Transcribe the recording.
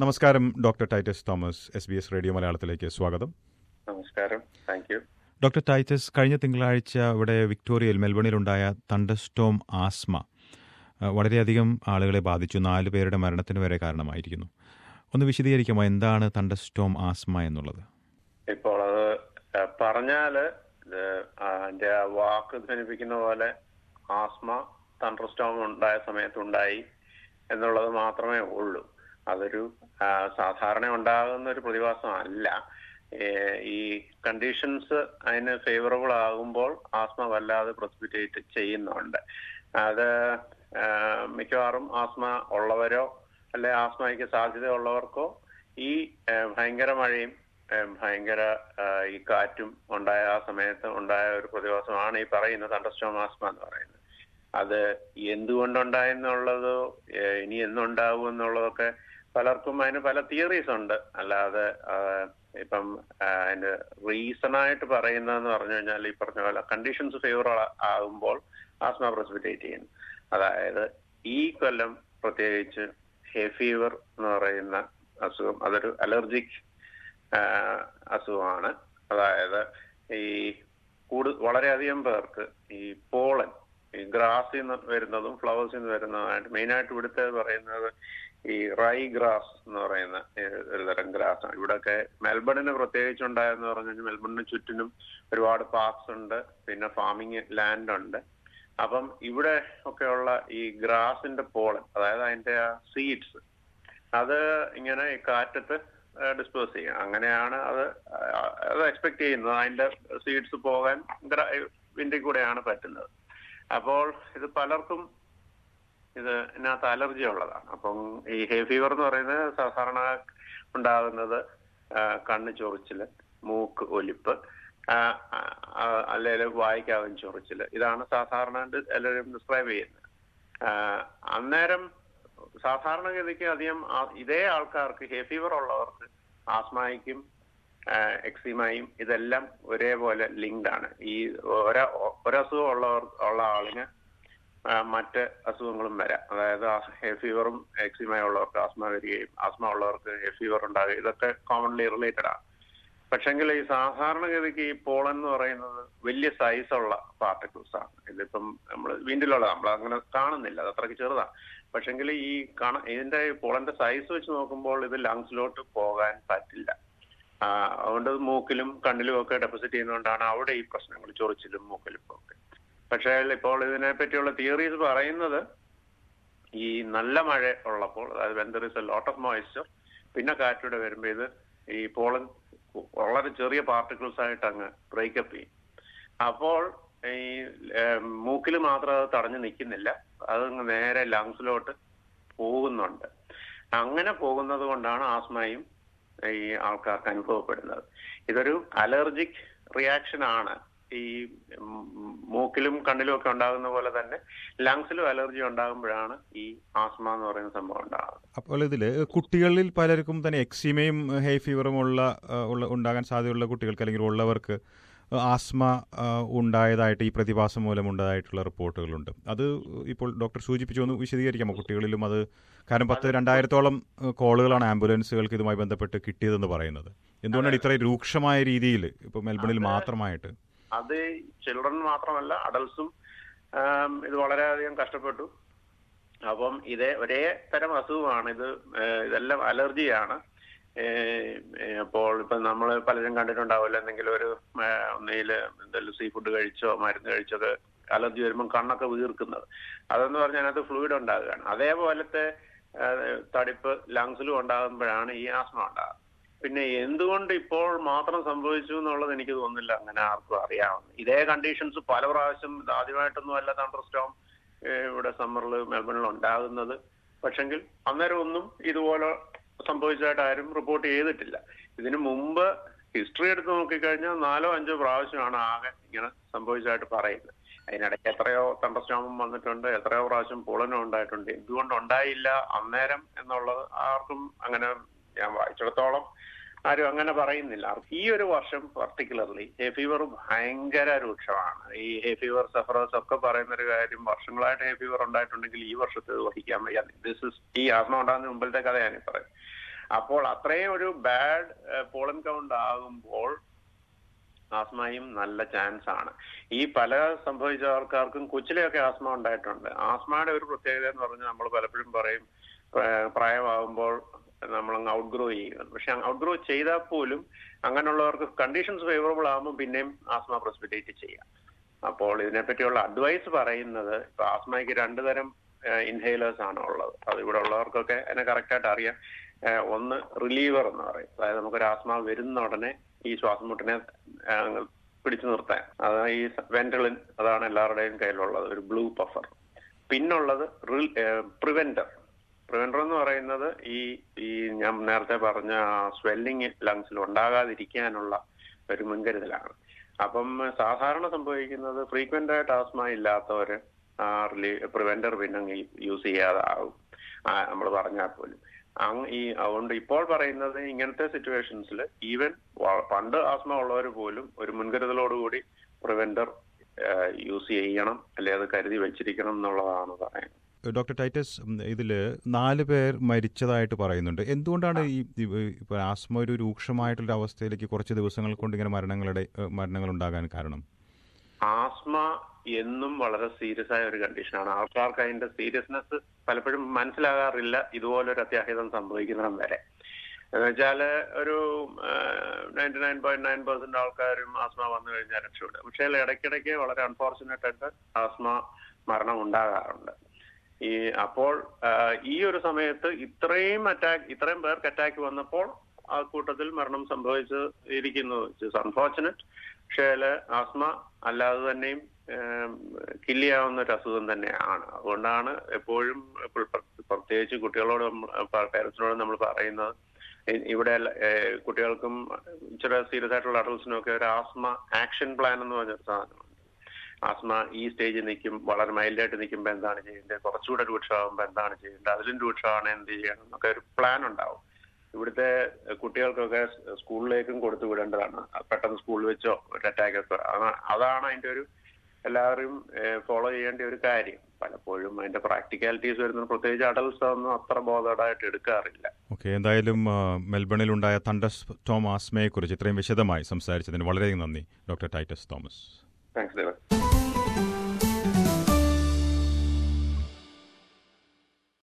നമസ്കാരം doctor Titus Thomas S B S radio മലയാളത്തിലേക്ക് സ്വാഗതം നമസ്കാരം താങ്ക് യു ഡോക്ടർ ടൈറ്റസ് കഴിഞ്ഞ തിങ്കളാഴ്ച ഇവിടെ വിക്ടോറിയയിൽ മെൽബണിലുണ്ടായ തണ്ടർസ്റ്റോം ആസ്മ ആ, വളരെയധികം ആളുകളെ ബാധിച്ചു നാല് പേരുടെ മരണത്തിന് വരെ കാരണമായിരിക്കുന്നു ഒന്ന് വിശദീകരിക്കാമോ എന്താണ് തണ്ടർസ്റ്റോം ആസ്മ എന്നുള്ളത് ഇപ്പോൾ അത് ഏഹ്, പറഞ്ഞാല് ഇത് അതിന്റെ ആ വാക്ക് ധ്വനിപ്പിക്കുന്ന പോലെ ആസ്മ തണ്ടർസ്റ്റോം ഉണ്ടായ സമയത്തുണ്ടായി എന്നുള്ളത് മാത്രമേ ഉള്ളൂ അതൊരു ആ, സാധാരണ ഉണ്ടാകുന്ന ഒരു പ്രതിഭാസം അല്ല ഏഹ്, ഈ കണ്ടീഷൻസ് അതിന് ഫേവറബിൾ ആകുമ്പോൾ ആസ്മ വല്ലാതെ പ്രസിപ്പിറ്റേറ്റ് ചെയ്യുന്നുണ്ട് അത് ആ, മിക്കവാറും ആസ്മ ഉള്ളവരോ അല്ലെ ആസ്മയ്ക്ക് സാധ്യതയുള്ളവർക്കോ ഈ ആ, ഭയങ്കര മഴയും ആ, ഭയങ്കര ആ, ഈ കാറ്റും ഉണ്ടായ ആ സമയത്ത് ഉണ്ടായ ഒരു പ്രതിഭാസമാണ് ഈ പറയുന്ന തണ്ടർസ്റ്റോം ആസ്മ എന്ന് പറയുന്നത് അത് എന്തുകൊണ്ടുണ്ടായെന്നുള്ളതോ ഏ, ഇനി എന്നുണ്ടാവും എന്നുള്ളതൊക്കെ പലർക്കും അതിന് പല തിയറീസ് ഉണ്ട് അല്ലാതെ ആ, ഇപ്പം ആ, അതിന്റെ റീസൺ ആയിട്ട് പറയുന്നതെന്ന് പറഞ്ഞു കഴിഞ്ഞാൽ ഈ പറഞ്ഞ പോലെ കണ്ടീഷൻസ് ഫേവർ ആകുമ്പോൾ ആസ്മ പ്രസിപ്പിറ്റേറ്റ് ചെയ്യുന്നു അതായത് ഈ കൊല്ലം പ്രത്യേകിച്ച് ഹേ ഫീവർ എന്ന് പറയുന്ന അസുഖം അതൊരു അലർജിക് അസുഖമാണ് അതായത് ഈ കൂടു വളരെയധികം പേർക്ക് ഈ പോളൻ ഈ ഗ്രാസിൽ നിന്ന് വരുന്നതും ഫ്ലവേഴ്സിൽ നിന്ന് വരുന്നതുമായിട്ട് മെയിനായിട്ട് ഇവിടുത്തെ പറയുന്നത് ഈ റൈ ഗ്രാസ് എന്ന് പറയുന്ന ഏഹ്, ഒരു തരം ഗ്രാസ് ആണ് ഇവിടെയൊക്കെ മെൽബണിന് പ്രത്യേകിച്ച് ഉണ്ടായെന്ന് പറഞ്ഞു കഴിഞ്ഞാൽ മെൽബണിന് ചുറ്റിനും ഒരുപാട് പാർക്സ് ഉണ്ട് പിന്നെ ഫാമിംഗ് ലാൻഡ് ഉണ്ട് അപ്പം ഇവിടെ ഒക്കെയുള്ള ഈ ഗ്രാസിന്റെ പോളൻ അതായത് അതിന്റെ ആ സീഡ്സ് അത് ഇങ്ങനെ ഈ കാറ്റത്ത് ഡിസ്പോസ് ചെയ്യും അങ്ങനെയാണ് അത് ആ, അത് എക്സ്പെക്ട് ചെയ്യുന്നത് അതിന്റെ സീഡ്സ് പോകാൻ വിൻഡിൽ കൂടെയാണ് പറ്റുന്നത് അപ്പോൾ ഇത് പലർക്കും ഇത് ഇതിനകത്ത് അലർജി ഉള്ളതാണ് അപ്പം ഈ ഹേ ഫീവർ എന്ന് പറയുന്നത് സാധാരണ ഉണ്ടാകുന്നത് ആ, കണ്ണ് ചൊറിച്ചില് മൂക്ക് ഒലിപ്പ് അല്ലെങ്കിൽ വായിക്കാവും ചൊറിച്ചില് ഇതാണ് സാധാരണ ഡി- എല്ലാവരും ഡിസ്ക്രൈബ് ചെയ്യുന്നത് ആ, അന്നേരം സാധാരണഗതിക്ക് അധികം ആ- ഇതേ ആൾക്കാർക്ക് ഹേ ഫീവർ ഉള്ളവർക്ക് ആസ്മയ്ക്കും എക്സിമയും ഇതെല്ലാം ഒരേപോലെ ലിങ്ക്ഡ് ആണ് ഈ ഒര ഒരസുഖം ഉള്ളവർ ഉള്ള ആളിന് ആ, മറ്റ് അസുഖങ്ങളും വരാം അതായത് ഹേ ഫീവറും എക്സിമയും ഉള്ളവർക്ക് ആസ്മ വരികയും ആസ്മ ഉള്ളവർക്ക് ഹേ ഫീവർ ഉണ്ടാകുകയും ഇതൊക്കെ കോമൺലി റിലേറ്റഡ് ആണ് പക്ഷെങ്കിൽ ഈ സാധാരണഗതിക്ക് ഈ പോളൻ എന്ന് പറയുന്നത് വലിയ സൈസുള്ള പാർട്ടിക്കിൾസ് ആണ് ഇതിപ്പം നമ്മൾ വീണ്ടിലുള്ള നമ്മൾ അങ്ങനെ കാണുന്നില്ല അത് അത്രയ്ക്ക് ചെറുതാണ് പക്ഷെങ്കിൽ ഈ കാണ ഇതിന്റെ ഈ പോളന്റെ സൈസ് വെച്ച് നോക്കുമ്പോൾ ഇത് ലങ്സിലോട്ട് പോകാൻ പറ്റില്ല ആ, അതുകൊണ്ട് ഇത് മൂക്കിലും കണ്ണിലും ഒക്കെ ഡെപ്പോസിറ്റ് ചെയ്യുന്നതുകൊണ്ടാണ് അവിടെ ഈ പ്രശ്നങ്ങൾ ചൊറിച്ചിലും മൂക്കിലും ഒക്കെ പക്ഷേ ഇപ്പോൾ ഇതിനെ പറ്റിയുള്ള തിയറീസ് പറയുന്നത് ഈ നല്ല മഴ ഉള്ളപ്പോൾ അതായത് when there is a lot of moisture പിന്നെ കാറ്റൂടെ വരുമ്പോൾ ഇത് ഈ പോളൻ വളരെ ചെറിയ പാർട്ടിക്കിൾസ് ആയിട്ട് അങ്ങ് ബ്രേക്കപ്പ് ചെയ്യും അപ്പോൾ ഈ മൂക്കിൽ മാത്രം അത് തടഞ്ഞു നിൽക്കുന്നില്ല അത് അങ്ങ് നേരെ ലങ്സിലോട്ട് പോകുന്നുണ്ട് അങ്ങനെ പോകുന്നത് കൊണ്ടാണ് ആസ്മയും ഈ ആൾക്കാർക്ക് അനുഭവപ്പെടുന്നത് ഇതൊരു അലർജിക് റിയാക്ഷൻ ആണ് ഈ ഉം, മൂക്കിലും കണ്ണിലും ഒക്കെ ഉണ്ടാകുന്ന പോലെ തന്നെ ലങ്സിലും അലർജി ഉണ്ടാകുമ്പോഴാണ് ഈ ആസ്മ എന്ന് പറയുന്ന സംഭവം ഉണ്ടാകുന്നത് അപ്പോൾ ഇതിൽ കുട്ടികളിൽ പലർക്കും തന്നെ എക്സിമയും ഹേ ഫീവറും ഉള്ള ആ, ഉള്ള ഉണ്ടാകാൻ സാധ്യതയുള്ള കുട്ടികൾക്ക് അല്ലെങ്കിൽ ഉള്ളവർക്ക് ആസ്മ ആ, ഉണ്ടായതായിട്ട് ഈ പ്രതിഭാസം മൂലം ഉണ്ടായിട്ടുള്ള റിപ്പോർട്ടുകളുണ്ട് അത് ഇപ്പോൾ ഡോക്ടർ സൂചിപ്പിച്ചു ഒന്ന് വിശദീകരിക്കാമോ കുട്ടികളിലും അത് കാരണം പത്ത് രണ്ടായിരത്തോളം ആ, കോളുകളാണ് ആംബുലൻസുകൾക്ക് ഇതുമായി ബന്ധപ്പെട്ട് കിട്ടിയതെന്ന് പറയുന്നത് എന്തുകൊണ്ടാണ് ഇത്രയും രൂക്ഷമായ രീതിയിൽ ഇപ്പോൾ മെൽബണിൽ മാത്രമായിട്ട് അത് ചിൽഡ്രൻ മാത്രമല്ല അഡൽസും ഇത് വളരെയധികം കഷ്ടപ്പെട്ടു അപ്പം ഇതേ ഒരേ തരം അസുഖമാണ് ഇത് ഏഹ് ഇതെല്ലാം അലർജിയാണ് ഏഹ് ഏഹ് അപ്പോൾ ഇപ്പൊ നമ്മൾ പലരും കണ്ടിട്ടുണ്ടാവില്ല എന്തെങ്കിലും ഒരു ഏഹ് ഒന്നുകിൽ എന്തെങ്കിലും സീ ഫുഡ് കഴിച്ചോ മരുന്ന് കഴിച്ചോ ഒക്കെ അലർജി വരുമ്പോൾ കണ്ണൊക്കെ വീർക്കുന്നത് അതെന്ന് പറഞ്ഞാൽ അതിനകത്ത് ഫ്ലൂയിഡ് ഉണ്ടാകുകയാണ് അതേപോലത്തെ ഏഹ് തടിപ്പ് ലങ്സിലും ഉണ്ടാകുമ്പോഴാണ് ഈ ആസ്മ ഉണ്ടാകുന്നത് പിന്നെ എന്തുകൊണ്ട് ഇപ്പോൾ മാത്രം സംഭവിച്ചു എന്നുള്ളത് എനിക്ക് തോന്നുന്നില്ല അങ്ങനെ ആർക്കും അറിയാവുന്ന ഇതേ കണ്ടീഷൻസ് പല പ്രാവശ്യം ഇത് ആദ്യമായിട്ടൊന്നും അല്ല തണ്ടർസ്റ്റോം ഇവിടെ സമ്മറിൽ മെൽബണിൽ ഉണ്ടാകുന്നത് പക്ഷെങ്കിൽ അന്നേരം ഒന്നും ഇതുപോലെ സംഭവിച്ചതായിട്ട് ആരും റിപ്പോർട്ട് ചെയ്തിട്ടില്ല ഇതിനു മുമ്പ് ഹിസ്റ്ററി എടുത്ത് നോക്കിക്കഴിഞ്ഞാൽ നാലോ അഞ്ചോ പ്രാവശ്യമാണ് ആകെ ഇങ്ങനെ സംഭവിച്ചതായിട്ട് പറയുന്നത് അതിനിടയ്ക്ക് എത്രയോ തണ്ടർസ്റ്റോമും വന്നിട്ടുണ്ട് എത്രയോ പ്രാവശ്യം പുളനും ഉണ്ടായിട്ടുണ്ട് എന്തുകൊണ്ട് ഉണ്ടായില്ല അന്നേരം എന്നുള്ളത് ആർക്കും അങ്ങനെ ഞാൻ വായിച്ചിടത്തോളം ആരും അങ്ങനെ പറയുന്നില്ല ഈ ഒരു വർഷം പർട്ടിക്കുലർലി ഹേ ഫീവർ ഭയങ്കര രൂക്ഷമാണ് ഈ ഹേ ഫീവർ സഫറേഴ്സ് ഒക്കെ പറയുന്ന ഒരു കാര്യം വർഷങ്ങളായിട്ട് ഹേ ഫീവർ ഉണ്ടായിട്ടുണ്ടെങ്കിൽ ഈ വർഷത്തെ ഇത് വഹിക്കാൻ വയ്യ ദിസ് ഇസ് ഈ ആസ്മ ഉണ്ടാകുന്ന മുമ്പിലത്തെ കഥയാണ് ഈ പറയുന്നത് അപ്പോൾ അത്രയും ഒരു ബാഡ് പോളൻ കൗണ്ട് ആകുമ്പോൾ ആസ്മയും നല്ല ചാൻസ് ആണ് ഈ പല സംഭവിച്ച ആൾക്കാർക്കും കൊച്ചിലെയൊക്കെ ആസ്മ ഉണ്ടായിട്ടുണ്ട് ആസ്മയുടെ ഒരു പ്രത്യേകത എന്ന് പറഞ്ഞാൽ നമ്മൾ പലപ്പോഴും പറയും പ്രാ- പ്രായമാകുമ്പോൾ നമ്മൾ ഔട്ട്ഗ്രോ ചെയ്യുക പക്ഷെ ഔട്ട്ഗ്രോ ചെയ്താൽ പോലും അങ്ങനെയുള്ളവർക്ക് കണ്ടീഷൻസ് ഫേവറബിൾ ആകുമ്പോൾ പിന്നെയും ആസ്മ പ്രസിപ്പിറ്റേറ്റ് ചെയ്യാം അപ്പോൾ ഇതിനെപ്പറ്റിയുള്ള അഡ്വൈസ് പറയുന്നത് ഇപ്പൊ ആസ്മയ്ക്ക് രണ്ടു തരം ഇൻഹേലേഴ്സ് ആണ് ഉള്ളത് അത് ഇവിടെ ഉള്ളവർക്കൊക്കെ എന്നെ കറക്റ്റായിട്ട് അറിയാം ഏഹ് ഒന്ന് റിലീവർ എന്ന് പറയും അതായത് നമുക്കൊരു ആസ്മ വരുന്ന ഉടനെ ഈ ശ്വാസം മുട്ടിനെ ഏഹ് പിടിച്ചു നിർത്താൻ അതാണ് ഈ വെന്റലിൻ അതാണ് എല്ലാവരുടെയും കയ്യിലുള്ളത് ഒരു ബ്ലൂ പഫർ പിന്നുള്ളത് പ്രിവെന്റർ പ്രിവെന്റർ എന്ന് പറയുന്നത് ഈ ഈ ഞാൻ നേരത്തെ പറഞ്ഞ സ്വെല്ലിങ് ലങ്സിൽ ഉണ്ടാകാതിരിക്കാനുള്ള ഒരു മുൻകരുതലാണ് അപ്പം സാധാരണ സംഭവിക്കുന്നത് ഫ്രീക്വന്റ് ആയിട്ട് ആസ്മ ഇല്ലാത്തവര് ആ പ്രിവെന്റർ പിന്നെ യൂസ് ചെയ്യാതാവും നമ്മൾ പറഞ്ഞാൽ പോലും അങ് ഈ അതുകൊണ്ട് ഇപ്പോൾ പറയുന്നത് ഇങ്ങനത്തെ സിറ്റുവേഷൻസിൽ ഈവൻ പണ്ട് ആസ്മ ഉള്ളവർ പോലും ഒരു മുൻകരുതലോടുകൂടി പ്രിവെന്റർ യൂസ് ചെയ്യണം അല്ലെ അത് കരുതി വെച്ചിരിക്കണം എന്നുള്ളതാണ് പറയുന്നത് ഡോക്ടർ ടൈറ്റസ് ഇതിൽ നാല് പേർ മരിച്ചതായിട്ട് പറയുന്നുണ്ട് എന്തുകൊണ്ടാണ് ഈ ഇപ്പോൾ ആസ്മ ഒരു രൂക്ഷമായിട്ടുള്ള അവസ്ഥയിലേക്ക് കുറച്ച് ദിവസങ്ങൾ കൊണ്ട് ഇങ്ങനെ മരണങ്ങളുടെ ഏഹ്, മരണങ്ങൾ ഉണ്ടാകാൻ കാരണം ആസ്മ എന്നും വളരെ സീരിയസ് ആയ ഒരു കണ്ടീഷനാണ് ആൾക്കാർക്ക് അതിന്റെ സീരിയസ്നെസ് പലപ്പോഴും മനസ്സിലാകാറില്ല ഇതുപോലൊരു അത്യാഹിതം സംഭവിക്കുന്നിടം വരെ എന്ന് വെച്ചാല് ഒരു ninety nine point nine percent ആൾക്കാരും ആസ്മ വന്നു കഴിഞ്ഞാൽ രക്ഷപ്പെടും പക്ഷേ ഇടയ്ക്കിടയ്ക്ക് വളരെ അൺഫോർച്ചുനേറ്റ് ആയിട്ട് ആസ്മ മരണം ഉണ്ടാകാറുണ്ട് ഈ അപ്പോൾ ആ, ഈ ഒരു സമയത്ത് ഇത്രയും അറ്റാക്ക് ഇത്രയും പേർക്ക് അറ്റാക്ക് വന്നപ്പോൾ ആ കൂട്ടത്തിൽ മരണം സംഭവിച്ച് ഇരിക്കുന്നു അൺഫോർച്ചുനേറ്റ് പക്ഷേ ആസ്മ അല്ലാതെ തന്നെയും കില്ല് ചെയ്യാവുന്ന ഒരു അസുഖം തന്നെയാണ് അതുകൊണ്ടാണ് എപ്പോഴും ഇപ്പോൾ പ്ര- പ്രത്യേകിച്ച് കുട്ടികളോട് പേരൻസിനോട് നമ്മൾ പറയുന്നത് ഇ- ഇവിടെ എല്ലാ- ഏഹ് കുട്ടികൾക്കും ഇച്ചിരി സീരിയസ് ആയിട്ടുള്ള അഡൾട്ട്സിനും ഒക്കെ ഒരു ആസ്മ ആക്ഷൻ പ്ലാൻ എന്ന് പറഞ്ഞൊരു സാധനമുണ്ട് ആസ്മ ഈ സ്റ്റേജിൽ നിൽക്കും വളരെ മൈൽഡായിട്ട് നിൽക്കുമ്പോൾ എന്താണ് ചെയ്യേണ്ടത് കുറച്ചുകൂടെ രൂക്ഷമാകുമ്പോൾ എന്താണ് ചെയ്യേണ്ടത് അതിലും രൂക്ഷമാണ് എന്ത് ചെയ്യണം എന്നൊക്കെ ഒരു പ്ലാൻ ഉണ്ടാവും ഇവിടുത്തെ കുട്ടികൾക്കൊക്കെ സ്കൂളിലേക്കും കൊടുത്തു വിടേണ്ടതാണ് പെട്ടെന്ന് സ്കൂളിൽ വെച്ചോ ഒരു അറ്റാക്ക് ഒക്കെ അതാ- അതാണ് അതിന്റെ ഒരു എല്ലാവരും ഫോളോ ചെയ്യേണ്ട ഒരു കാര്യം പലപ്പോഴും അതിന്റെ പ്രാക്ടിക്കാലിറ്റീസ് വരുന്നത് പ്രത്യേകിച്ച് അഡൽസ് ഒന്നും അത്ര ബോധമായിട്ട് എടുക്കാറില്ല ഓക്കെ എന്തായാലും ആ, മെൽബണിൽ ഉണ്ടായ തണ്ടസ് ടോം ആസ്മയെക്കുറിച്ച് ഇത്രയും വിശദമായി സംസാരിച്ചതിന് വളരെയധികം നന്ദി ഡോക്ടർ ടൈറ്റസ് തോമസ് താങ്ക്സ് ദേവൻ